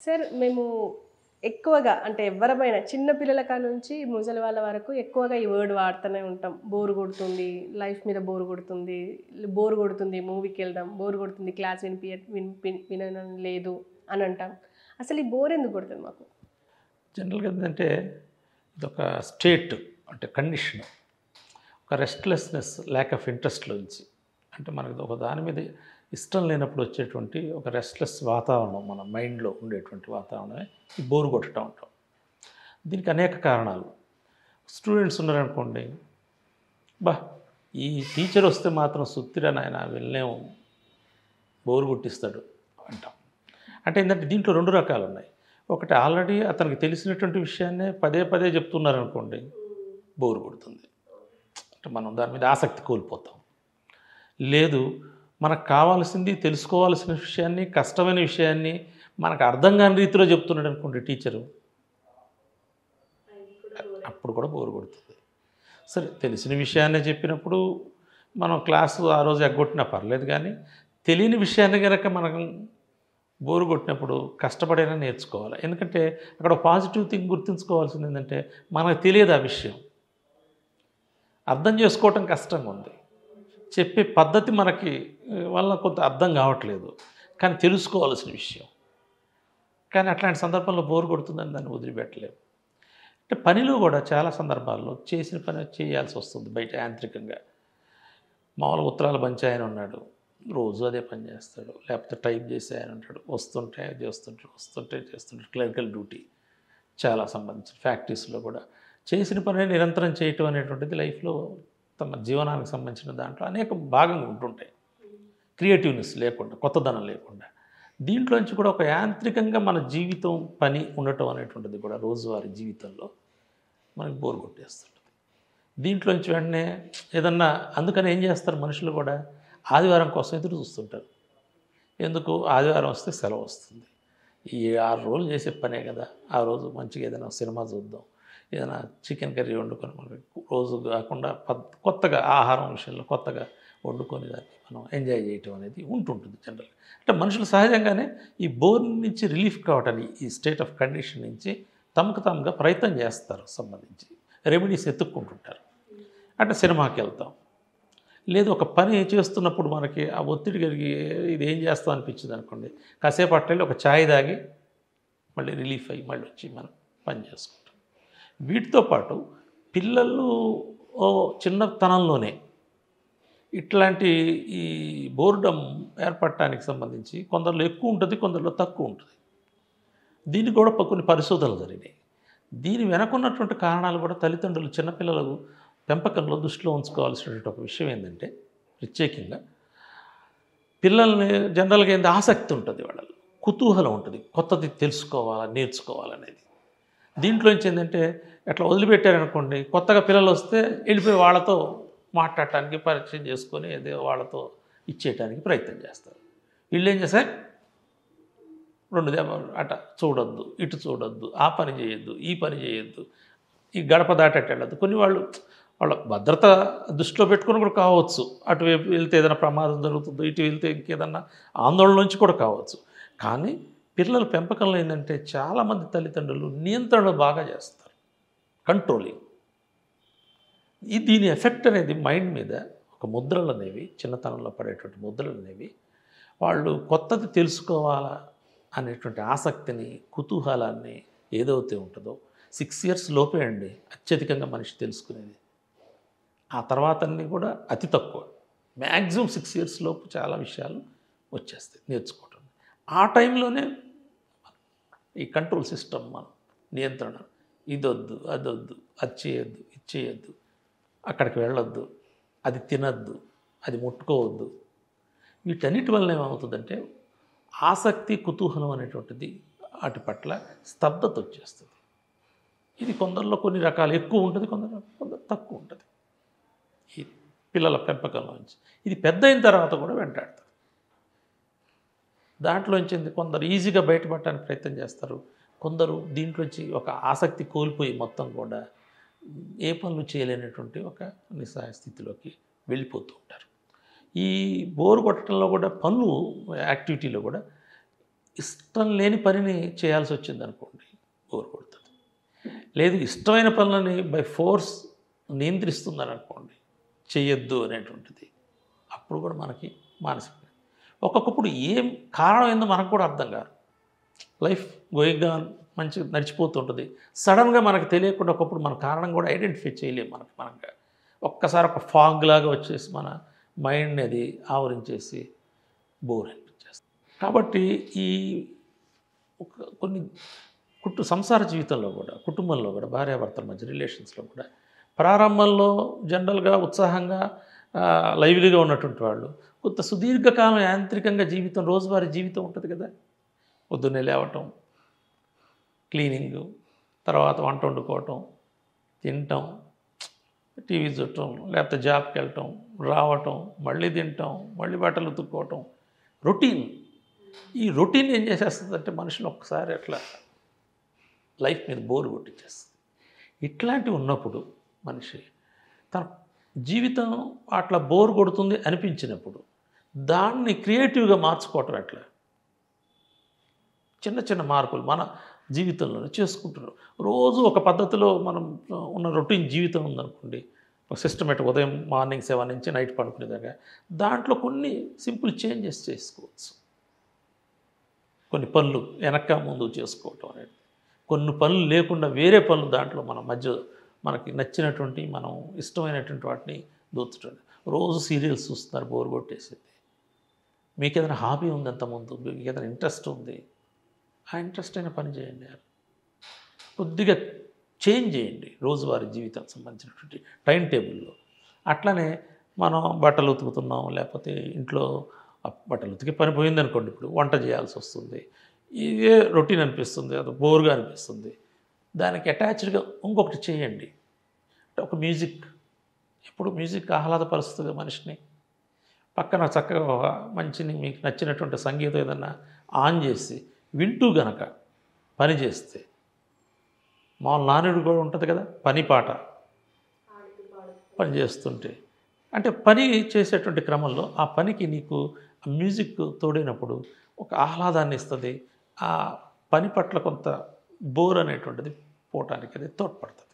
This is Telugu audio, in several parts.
సార్ మేము ఎక్కువగా అంటే ఎవరమైనా చిన్న పిల్లల కాడ నుంచి ముసలి వాళ్ళ వరకు ఎక్కువగా ఈ వర్డ్ వాడుతూనే ఉంటాం బోర్ కొడుతుంది లైఫ్ మీద బోర్ కొడుతుంది బోర్ కొడుతుంది మూవీకి వెళ్దాం బోర్ కొడుతుంది క్లాస్ వినిపి వినిపి వినడం లేదు అని అంటాం అసలు ఈ బోర్ ఎందుకు కొడుతుంది మాకు జనరల్గా ఏంటంటే ఇదొక స్టేట్ అంటే కండిషన్ ఒక రెస్ట్లెస్నెస్ ల్యాక్ ఆఫ్ ఇంట్రెస్ట్లోంచి అంటే మనకి ఒక దాని మీద ఇష్టం లేనప్పుడు వచ్చేటువంటి ఒక రెస్ట్లెస్ వాతావరణం మన మైండ్లో ఉండేటువంటి వాతావరణమే ఈ బోరు కొట్టడం ఉంటాం దీనికి అనేక కారణాలు స్టూడెంట్స్ ఉన్నారనుకోండి బా ఈ టీచర్ వస్తే మాత్రం సుత్తిరా నాయన వెళ్ళలేము బోరు కొట్టిస్తాడు అంటాం అంటే ఏంటంటే దీంట్లో రెండు రకాలు ఉన్నాయి ఒకటి ఆల్రెడీ అతనికి తెలిసినటువంటి విషయాన్నే పదే పదే చెప్తున్నారనుకోండి బోరు కొడుతుంది అంటే మనం దాని మీద ఆసక్తి కోల్పోతాం లేదు మనకు కావాల్సింది తెలుసుకోవాల్సిన విషయాన్ని కష్టమైన విషయాన్ని మనకు అర్థం కాని రీతిలో చెప్తున్నాడు అనుకోండి టీచరు అప్పుడు కూడా బోరు కొడుతుంది సరే తెలిసిన విషయాన్ని చెప్పినప్పుడు మనం క్లాసు ఆ రోజు ఎగ్గొట్టినా పర్లేదు కానీ తెలియని విషయాన్ని కనుక మనం బోరు కొట్టినప్పుడు కష్టపడైనా నేర్చుకోవాలి ఎందుకంటే అక్కడ పాజిటివ్ థింగ్ గుర్తుంచుకోవాల్సింది ఏంటంటే మనకు తెలియదు ఆ విషయం అర్థం చేసుకోవటం కష్టంగా ఉంది చెప్పే పద్ధతి మనకి ఆ, వల్ల కొంత అర్థం కావట్లేదు కానీ తెలుసుకోవాల్సిన విషయం కానీ అట్లాంటి సందర్భంలో బోరు కొడుతుందని దాన్ని వదిలిపెట్టలేము అంటే పనిలో కూడా చాలా సందర్భాల్లో చేసిన పని చేయాల్సి వస్తుంది బయట యాంత్రికంగా మామూలుగా ఉత్తరాలు పంచి ఆయన ఉన్నాడు రోజు అదే పని చేస్తాడు లేకపోతే టైప్ చేసి ఆయన ఉంటాడు వస్తుంటే చేస్తుంటాడు వస్తుంటే చేస్తుంటాడు క్లరికల్ డ్యూటీ చాలా సంబంధించిన ఫ్యాక్టరీస్లో కూడా చేసిన పని నిరంతరం చేయటం అనేటువంటిది లైఫ్లో తమ జీవనానికి సంబంధించిన దాంట్లో అనేక భాగంగా ఉంటుంటాయి క్రియేటివ్నెస్ లేకుండా కొత్తదనం లేకుండా దీంట్లోంచి కూడా ఒక యాంత్రికంగా మన జీవితం పని ఉండటం అనేటువంటిది కూడా రోజువారీ జీవితంలో మనకి బోర్ కొట్టేస్తుంటుంది దీంట్లోంచి వెంటనే ఏదన్నా అందుకని ఏం చేస్తారు మనుషులు కూడా ఆదివారం కోసం ఎదురు చూస్తుంటారు ఎందుకు ఆదివారం వస్తే సెలవు వస్తుంది ఈ ఆరు రోజులు చేసే పనే కదా ఆ రోజు మంచిగా ఏదైనా సినిమా చూద్దాం ఏదైనా చికెన్ కర్రీ వండుకొని మనకి రోజు కాకుండా పద్ కొత్తగా ఆహారం విషయంలో కొత్తగా వండుకొని దాన్ని మనం ఎంజాయ్ చేయటం అనేది ఉంటుంటుంది జనరల్గా అంటే మనుషులు సహజంగానే ఈ బోర్ నుంచి రిలీఫ్ కావటానికి ఈ స్టేట్ ఆఫ్ కండిషన్ నుంచి తమకు తాముగా ప్రయత్నం చేస్తారు సంబంధించి రెమెడీస్ ఎత్తుక్కుంటుంటారు అంటే సినిమాకి వెళ్తాం లేదు ఒక పని చేస్తున్నప్పుడు మనకి ఆ ఒత్తిడి కలిగి ఇది ఏం చేస్తాం అనిపించింది అనుకోండి కాసేపు అట్లే ఒక ఛాయ్ తాగి మళ్ళీ రిలీఫ్ అయ్యి మళ్ళీ వచ్చి మనం పని చేసుకుంటాం వీటితో పాటు పిల్లలు ఓ చిన్నతనంలోనే ఇట్లాంటి ఈ బోర్డమ్ ఏర్పడటానికి సంబంధించి కొందరిలో ఎక్కువ ఉంటుంది కొందరిలో తక్కువ ఉంటుంది దీనికి కూడా ప- కొన్ని పరిశోధనలు జరిగినాయి దీని వెనకున్నటువంటి కారణాలు కూడా తల్లిదండ్రులు చిన్నపిల్లలకు పెంపకంలో దృష్టిలో ఉంచుకోవాల్సినటువంటి ఒక విషయం ఏంటంటే ప్రత్యేకంగా పిల్లల్ని జనరల్గా ఏంది ఆసక్తి ఉంటుంది వాళ్ళలో కుతూహలం ఉంటుంది కొత్తది తెలుసుకోవాలా నేర్చుకోవాలనేది దీంట్లోంచి ఏంటంటే ఎట్లా వదిలిపెట్టారనుకోండి కొత్తగా పిల్లలు వస్తే వెళ్ళిపోయి వాళ్ళతో మాట్లాడటానికి పరిచయం చేసుకొని ఏదో వాళ్ళతో ఇచ్చేయటానికి ప్రయత్నం చేస్తారు వీళ్ళు ఏం చేస్తారు రెండు దెబ్బలు అట చూడొద్దు ఇటు చూడొద్దు ఆ పని చేయొద్దు ఈ పని చేయొద్దు ఈ గడప దాటట్టు వెళ్ళొద్దు కొన్ని వాళ్ళు వాళ్ళ భద్రత దృష్టిలో పెట్టుకొని కూడా కావచ్చు అటువైపు వెళ్తే ఏదైనా ప్రమాదం జరుగుతుందో ఇటు వెళ్తే ఇంకేదన్నా ఆందోళన నుంచి కూడా కావచ్చు కానీ పిల్లల పెంపకంలో ఏంటంటే చాలామంది తల్లిదండ్రులు నియంత్రణ బాగా చేస్తారు కంట్రోలింగ్ ఈ దీని ఎఫెక్ట్ అనేది మైండ్ మీద ఒక ముద్రలు అనేవి చిన్నతనంలో పడేటువంటి ముద్రలు అనేవి వాళ్ళు కొత్తది తెలుసుకోవాలా అనేటువంటి ఆసక్తిని కుతూహలాన్ని ఏదైతే ఉంటుందో సిక్స్ ఇయర్స్ లోపే అండి అత్యధికంగా మనిషి తెలుసుకునేది ఆ తర్వాత అన్నీ కూడా అతి తక్కువ మ్యాక్సిమం సిక్స్ ఇయర్స్ లోపు చాలా విషయాలు వచ్చేస్తాయి నేర్చుకోవటం ఆ టైంలోనే ఈ కంట్రోల్ సిస్టమ్ మనం నియంత్రణ ఇదొద్దు అదొద్దు అది చేయొద్దు ఇది చేయొద్దు అక్కడికి వెళ్ళొద్దు అది తినద్దు అది ముట్టుకోవద్దు వీటన్నిటి వల్ల ఏమవుతుందంటే ఆసక్తి కుతూహలం అనేటువంటిది వాటి పట్ల స్తబ్దత వచ్చేస్తుంది ఇది కొందరిలో కొన్ని రకాలు ఎక్కువ ఉంటుంది కొందరు కొందరు తక్కువ ఉంటుంది ఈ పిల్లల పెంపకంలోంచి ఇది పెద్ద అయిన తర్వాత కూడా వెంటాడుతుంది దాంట్లోంచి ఏంది కొందరు ఈజీగా బయటపడటానికి ప్రయత్నం చేస్తారు కొందరు దీంట్లోంచి ఒక ఆసక్తి కోల్పోయి మొత్తం కూడా ఏ పనులు చేయలేనటువంటి ఒక నిస్సహాయ స్థితిలోకి వెళ్ళిపోతూ ఉంటారు ఈ బోరు కొట్టడంలో కూడా పనులు యాక్టివిటీలో కూడా ఇష్టం లేని పనిని చేయాల్సి వచ్చింది అనుకోండి బోర్ కొడుతుంది లేదు ఇష్టమైన పనులని బై ఫోర్స్ నియంత్రిస్తుందని అనుకోండి చేయొద్దు అనేటువంటిది అప్పుడు కూడా మనకి మానసిక ఒక్కొక్కప్పుడు ఏం కారణం ఏందో మనకు కూడా అర్థం కాదు లైఫ్ గోయింగ్ ఆన్ మంచి నడిచిపోతుంటుంది సడన్గా మనకు తెలియకుండా ఒకప్పుడు మన కారణం కూడా ఐడెంటిఫై చేయలేము మనకి మనకు ఒక్కసారి ఒక ఫాగ్ లాగా వచ్చేసి మన మైండ్ని అది ఆవరించేసి బోర్ అనిపించేస్తుంది కాబట్టి ఈ ఒక కొన్ని కుటు సంసార జీవితంలో కూడా కుటుంబంలో కూడా భార్యాభర్తల మధ్య రిలేషన్స్లో కూడా ప్రారంభంలో జనరల్గా ఉత్సాహంగా ఆ, లైవ్లీగా ఉన్నటువంటి వాళ్ళు కొంత సుదీర్ఘకాలం యాంత్రికంగా జీవితం రోజువారీ జీవితం ఉంటుంది కదా పొద్దున్నే లేవటం క్లీనింగ్ తర్వాత వంట వండుకోవటం తినటం టీవీ చూడటం లేకపోతే జాబ్కి వెళ్ళటం రావటం మళ్ళీ తినటం మళ్ళీ బట్టలు ఉతుక్కోవటం రొటీన్ ఈ రొటీన్ ఏం చేసేస్తుందంటే మనుషులు ఒక్కసారి అట్లా లైఫ్ మీద బోర్ కొట్టించేస్తుంది ఇట్లాంటివి ఉన్నప్పుడు మనిషి తన జీవితం అట్లా బోర్ కొడుతుంది అనిపించినప్పుడు దాన్ని క్రియేటివ్గా మార్చుకోవటం ఎట్లా చిన్న చిన్న మార్పులు మన జీవితంలోనే చేసుకుంటున్నాం రోజు ఒక పద్ధతిలో మనం ఉన్న రొటీన్ జీవితం ఉందనుకోండి ఒక సిస్టమేటిక్ ఉదయం మార్నింగ్ సెవెన్ నుంచి నైట్ పడుకునేదాకా దాంట్లో కొన్ని సింపుల్ చేంజెస్ చేసుకోవచ్చు కొన్ని పనులు వెనక్క ముందు చేసుకోవటం అనేది కొన్ని పనులు లేకుండా వేరే పనులు దాంట్లో మన మధ్య మనకి నచ్చినటువంటి మనం ఇష్టమైనటువంటి వాటిని దూచడం రోజు సీరియల్స్ చూస్తున్నారు బోర్ కొట్టేసింది మీకు ఏదైనా హాబీ ఉంది అంతకుముందు మీకు ఏదైనా ఇంట్రెస్ట్ ఉంది ఆ ఇంట్రెస్ట్ అయిన పని చేయండి కొద్దిగా చేంజ్ చేయండి రోజువారీ జీవితానికి సంబంధించినటువంటి టైం టేబుల్లో అట్లనే మనం బట్టలు ఉతుకుతున్నాం లేకపోతే ఇంట్లో ఆ బట్టలు ఉతికి పని పోయింది అనుకోండి ఇప్పుడు వంట చేయాల్సి వస్తుంది ఇదే రొటీన్ అనిపిస్తుంది అది బోర్గా అనిపిస్తుంది దానికి అటాచ్డ్గా ఇంకొకటి చేయండి అంటే ఒక మ్యూజిక్ ఇప్పుడు మ్యూజిక్ ఆహ్లాదపరుస్తుంది మనిషిని పక్కన చక్కగా ఒక మంచిని మీకు నచ్చినటువంటి సంగీతం ఏదన్నా ఆన్ చేసి వింటూ గనక పని చేస్తే మామూలు నానుడు కూడా ఉంటుంది కదా పని పాట పని చేస్తుంటే అంటే పని చేసేటువంటి క్రమంలో ఆ పనికి నీకు ఆ మ్యూజిక్ తోడైనప్పుడు ఒక ఆహ్లాదాన్ని ఇస్తుంది ఆ పని పట్ల కొంత బోర్ అనేటువంటిది పోవటానికి అది తోడ్పడుతుంది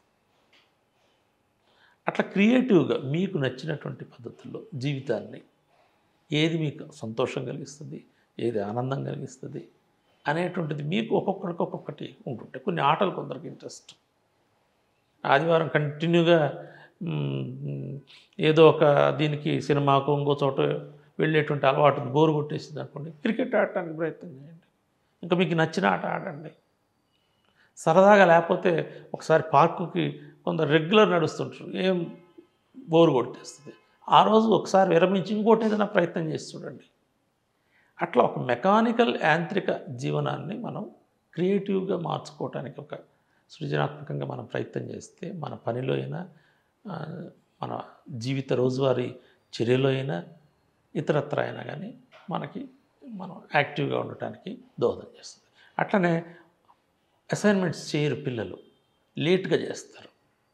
అట్లా క్రియేటివ్గా మీకు నచ్చినటువంటి పద్ధతుల్లో జీవితాన్ని ఏది మీకు సంతోషం కలిగిస్తుంది ఏది ఆనందం కలిగిస్తుంది అనేటువంటిది మీకు ఒక్కొక్కరికి ఒక్కొక్కటి ఉంటుంటాయి కొన్ని ఆటలు కొందరికి ఇంట్రెస్ట్ ఆదివారం కంటిన్యూగా మ్, ఏదో ఒక దీనికి సినిమాకు ఇంకో చోట వెళ్ళేటువంటి అలవాటు బోరు కొట్టేసింది అనుకోండి క్రికెట్ ఆడటానికి ప్రయత్నం చేయండి ఇంకా మీకు నచ్చిన ఆట ఆడండి సరదాగా లేకపోతే ఒకసారి పార్కుకి కొందరు రెగ్యులర్ నడుస్తుంటారు ఏం బోరు కొట్టేస్తుంది ఆ రోజు ఒకసారి విరమించి ఇంకోటి ఏదైనా ప్రయత్నం చేసి చూడండి అట్లా ఒక మెకానికల్ యాంత్రిక జీవనాన్ని మనం క్రియేటివ్గా మార్చుకోవటానికి ఒక సృజనాత్మకంగా మనం ప్రయత్నం చేస్తే మన పనిలో అయినా ఆ, మన జీవిత రోజువారీ చర్యలో అయినా ఇతరత్ర అయినా కానీ మనకి మనం యాక్టివ్గా ఉండటానికి దోహదం చేస్తుంది అట్లనే అసైన్మెంట్స్ చేయరు పిల్లలు లేట్గా చేస్తారు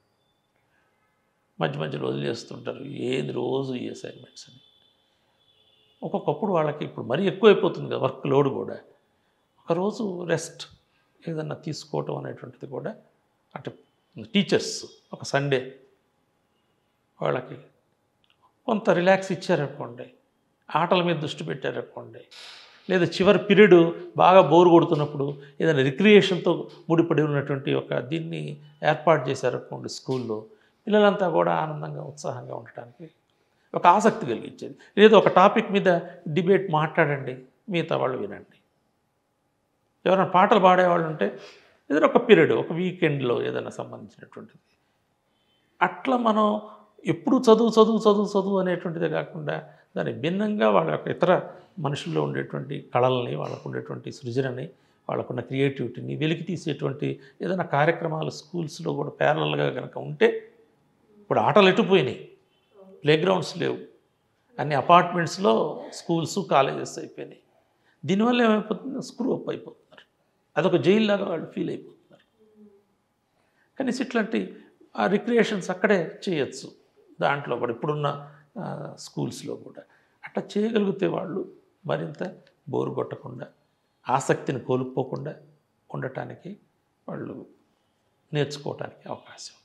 మధ్య మధ్య రోజులు చేస్తుంటారు ఏది రోజు ఈ అసైన్మెంట్స్ అని ఒక్కొక్కప్పుడు వాళ్ళకి ఇప్పుడు మరీ ఎక్కువైపోతుంది కదా వర్క్ లోడ్ కూడా ఒకరోజు రెస్ట్ ఏదన్నా తీసుకోవటం అనేటువంటిది కూడా అంటే టీచర్స్ ఒక సండే వాళ్ళకి కొంత రిలాక్స్ ఇచ్చారనుకోండి ఆటల మీద దృష్టి పెట్టారనుకోండి లేదా చివరి పీరియడ్ బాగా బోర్ కొడుతున్నప్పుడు ఏదైనా రిక్రియేషన్తో ముడిపడి ఉన్నటువంటి ఒక దీన్ని ఏర్పాటు చేశారనుకోండి స్కూల్లో పిల్లలంతా కూడా ఆనందంగా ఉత్సాహంగా ఉండటానికి ఒక ఆసక్తి కలిగించేది లేదా ఒక టాపిక్ మీద డిబేట్ మాట్లాడండి మిగతా వాళ్ళు వినండి ఎవరైనా పాటలు పాడేవాళ్ళు ఉంటే ఏదైనా ఒక పీరియడ్ ఒక వీకెండ్లో ఏదైనా సంబంధించినటువంటిది అట్లా మనం ఎప్పుడు చదువు చదువు చదువు చదువు అనేటువంటిదే కాకుండా దాని భిన్నంగా వాళ్ళ యొక్క ఇతర మనుషుల్లో ఉండేటువంటి కళల్ని వాళ్ళకు ఉండేటువంటి సృజనని వాళ్ళకున్న క్రియేటివిటీని వెలికి తీసేటువంటి ఏదైనా కార్యక్రమాలు స్కూల్స్లో కూడా ప్యారలల్గా కనుక ఉంటే ఇప్పుడు ఆటలు ఎటుపోయినాయి ప్లే గ్రౌండ్స్ లేవు అన్ని అపార్ట్మెంట్స్లో స్కూల్స్ కాలేజెస్ అయిపోయినాయి దీనివల్ల ఏమైపోతుంది స్క్రూ అప్ అయిపోతున్నారు అదొక జైలు లాగా వాళ్ళు ఫీల్ అయిపోతున్నారు కనీసం ఇట్లాంటి ఆ రిక్రియేషన్స్ అక్కడే చేయొచ్చు దాంట్లో కూడా ఇప్పుడున్న ఆ, స్కూల్స్లో కూడా అట్లా చేయగలిగితే వాళ్ళు మరింత బోరు కొట్టకుండా ఆసక్తిని కోల్పోకుండా ఉండటానికి వాళ్ళు నేర్చుకోవటానికి అవకాశం